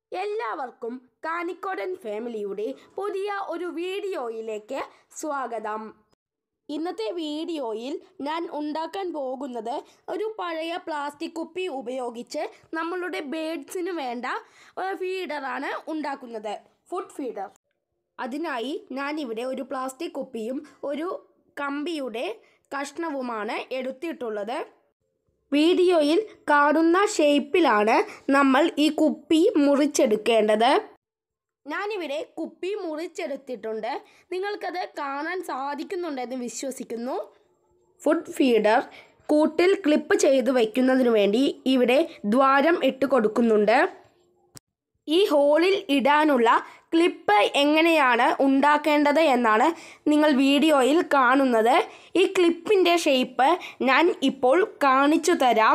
എല്ലാവർക്കും കാനിക്കോടൻ ഫാമിലിയുടെ പുതിയ ഒരു വീഡിയോയിലേക്ക് സ്വാഗതം ഇന്നത്തെ വീഡിയോയിൽ ഞാൻ ഉണ്ടാക്കാൻ പോകുന്നത് ഒരു പഴയ പ്ലാസ്റ്റിക് കുപ്പി ഉപയോഗിച്ച് നമ്മളുടെ ബേഡ്സിന് വേണ്ട ഒരു ഫീഡറാണ് ഉണ്ടാക്കുന്നത് ഫുഡ് ഫീഡർ അതിനായി ഞാനിവിടെ ഒരു പ്ലാസ്റ്റിക് കുപ്പിയും ഒരു കമ്പിയുടെ കഷ്ണവുമാണ് എടുത്തിട്ടുള്ളത് വീഡിയോയിൽ കാണുന്ന ഷേപ്പിലാണ് നമ്മൾ ഈ കുപ്പി മുറിച്ചെടുക്കേണ്ടത് ഞാനിവിടെ കുപ്പി മുറിച്ചെടുത്തിട്ടുണ്ട് നിങ്ങൾക്കത് കാണാൻ സാധിക്കുന്നുണ്ടെന്ന് വിശ്വസിക്കുന്നു ഫുഡ് ഫീഡർ കൂട്ടിൽ ക്ലിപ്പ് ചെയ്ത് വയ്ക്കുന്നതിന് വേണ്ടി ഇവിടെ ദ്വാരം ഇട്ട് കൊടുക്കുന്നുണ്ട് ഈ ഹോളിൽ ഇടാനുള്ള ക്ലിപ്പ് എങ്ങനെയാണ് ഉണ്ടാക്കേണ്ടത് എന്നാണ് നിങ്ങൾ വീഡിയോയിൽ കാണുന്നത് ഈ ക്ലിപ്പിൻ്റെ ഷേപ്പ് ഞാൻ ഇപ്പോൾ കാണിച്ചു തരാം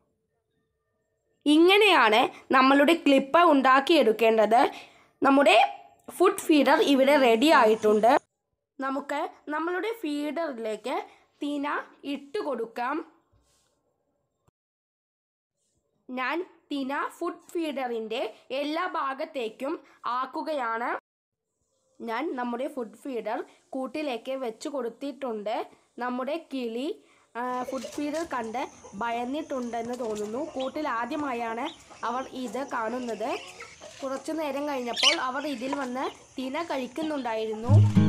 ഇങ്ങനെയാണ് നമ്മളുടെ ക്ലിപ്പ് ഉണ്ടാക്കിയെടുക്കേണ്ടത് നമ്മുടെ ഫുഡ് ഫീഡർ ഇവിടെ റെഡി ആയിട്ടുണ്ട് നമുക്ക് നമ്മളുടെ ഫീഡറിലേക്ക് തീന ഇട്ട് കൊടുക്കാം ഞാൻ തിന ഫുഡ് ഫീഡറിൻ്റെ എല്ലാ ഭാഗത്തേക്കും ആക്കുകയാണ് ഞാൻ നമ്മുടെ ഫുഡ് ഫീഡർ കൂട്ടിലേക്ക് വെച്ച് കൊടുത്തിട്ടുണ്ട് നമ്മുടെ കിളി ആ, ഫുഡ് ഫീഡർ കണ്ട് ഭയന്നിട്ടുണ്ടെന്ന് തോന്നുന്നു കൂട്ടിൽ ആദ്യമായാണ് അവർ ഇത് കാണുന്നത് കുറച്ചു നേരം കഴിഞ്ഞപ്പോൾ അവർ ഇതിൽ വന്ന് തിന കഴിക്കുന്നുണ്ടായിരുന്നു